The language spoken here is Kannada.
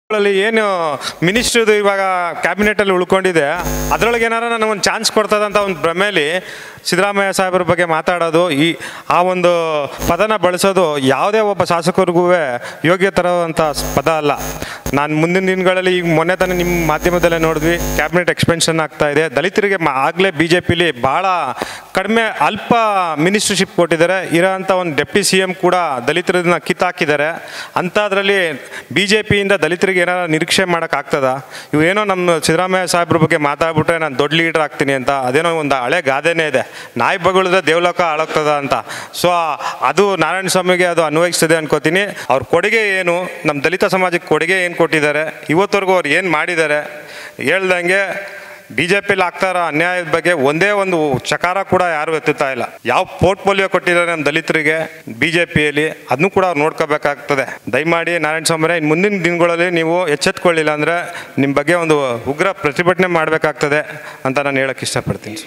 ಗಳಲ್ಲಿ ಏನು ಮಿನಿಸ್ಟ್ರದು ಇವಾಗ ಕ್ಯಾಬಿನೆಟಲ್ಲಿ ಉಳ್ಕೊಂಡಿದೆ ಅದರೊಳಗೆ ಏನಾರ ನನಗೆ ಒಂದು ಚಾನ್ಸ್ ಕೊಡ್ತದಂತ ಒಂದು ಭ್ರಮೆಯಲ್ಲಿ ಸಿದ್ದರಾಮಯ್ಯ ಸಾಹೇಬ್ರ ಬಗ್ಗೆ ಮಾತಾಡೋದು ಈ ಆ ಒಂದು ಪದನ ಬಳಸೋದು ಯಾವುದೇ ಒಬ್ಬ ಶಾಸಕರಿಗೂ ಯೋಗ್ಯ ತರುವಂಥ ಪದ ಅಲ್ಲ ನಾನು ಮುಂದಿನ ದಿನಗಳಲ್ಲಿ ಈಗ ಮೊನ್ನೆ ತಾನೇ ನಿಮ್ಮ ಮಾಧ್ಯಮದಲ್ಲೇ ನೋಡಿದ್ವಿ ಕ್ಯಾಬಿನೆಟ್ ಎಕ್ಸ್ಪೆನ್ಷನ್ ಆಗ್ತಾ ಇದೆ ದಲಿತರಿಗೆ ಮಾ- ಆಗಲೇ ಬಿ ಜೆ ಪಿಲಿ ಭಾಳ ಕಡಿಮೆ ಅಲ್ಪ ಮಿನಿಸ್ಟ್ರಿಶಿಪ್ ಕೊಟ್ಟಿದ್ದಾರೆ ಇರೋಂಥ ಒಂದು ಡೆಪ್ಟಿ ಸಿ ಎಮ್ ಕೂಡ ದಲಿತರನ್ನ ಕಿತ್ತಾಕಿದ್ದಾರೆ ಅಂಥದ್ರಲ್ಲಿ ಬಿ ಜೆ ಪಿಯಿಂದ ದಲಿತರಿಗೆ ಏನಾರ ನಿರೀಕ್ಷೆ ಮಾಡೋಕ್ಕಾಗ್ತದ ಇವು ಏನೋ ನಮ್ಮ ಸಿದ್ದರಾಮಯ್ಯ ಸಾಹೇಬ್ರ ಬಗ್ಗೆ ಮಾತಾಡ್ಬಿಟ್ರೆ ನಾನು ದೊಡ್ಡ ಲೀಡರ್ ಆಗ್ತೀನಿ ಅಂತ ಅದೇನೋ ಒಂದು ಹಳೆ ಗಾದೆನೇ ಇದೆ ನಾಯಿ ಬಗಳಿದ್ರೆ ದೇವಲೋಕ ಹಾಳಾಗ್ತದ ಅಂತ ಸೊ ಅದು ನಾರಾಯಣ ಸ್ವಾಮಿಗೆ ಅದು ಅನ್ವಯಿಸ್ತದೆ ಅನ್ಕೋತೀನಿ ಅವ್ರ ಕೊಡುಗೆ ಏನು ನಮ್ಮ ದಲಿತ ಸಮಾಜಕ್ಕೆ ಕೊಡುಗೆ ಏನು ಕೊಟ್ಟಿದ್ದಾರೆ ಇವತ್ತವರೆಗೂ ಅವ್ರು ಏನು ಮಾಡಿದ್ದಾರೆ ಹೇಳ್ದಂಗೆ ಬಿ ಜೆ ಪಿಲಿ ಆಗ್ತಾ ಇರೋ ಅನ್ಯಾಯದ ಬಗ್ಗೆ ಒಂದೇ ಒಂದು ಚಕಾರ ಕೂಡ ಯಾರು ಎತ್ತುತ್ತಾ ಇಲ್ಲ ಯಾವ ಪೋರ್ಟ್ಫೋಲಿಯೋ ಕೊಟ್ಟಿದ್ದಾರೆ ನಮ್ಮ ದಲಿತರಿಗೆ ಬಿ ಜೆ ಪಿಯಲ್ಲಿ ಅದನ್ನು ಕೂಡ ಅವ್ರು ನೋಡ್ಕೋಬೇಕಾಗ್ತದೆ ದಯಮಾಡಿ ನಾರಾಯಣ ಸ್ವಾಮಿ ಇನ್ನು ಮುಂದಿನ ದಿನಗಳಲ್ಲಿ ನೀವು ಎಚ್ಚೆತ್ಕೊಳ್ಳಿಲ್ಲ ಅಂದರೆ ನಿಮ್ಮ ಬಗ್ಗೆ ಒಂದು ಉಗ್ರ ಪ್ರತಿಭಟನೆ ಮಾಡಬೇಕಾಗ್ತದೆ ಅಂತ ನಾನು ಹೇಳಕ್ಕೆ ಇಷ್ಟಪಡ್ತೀನಿ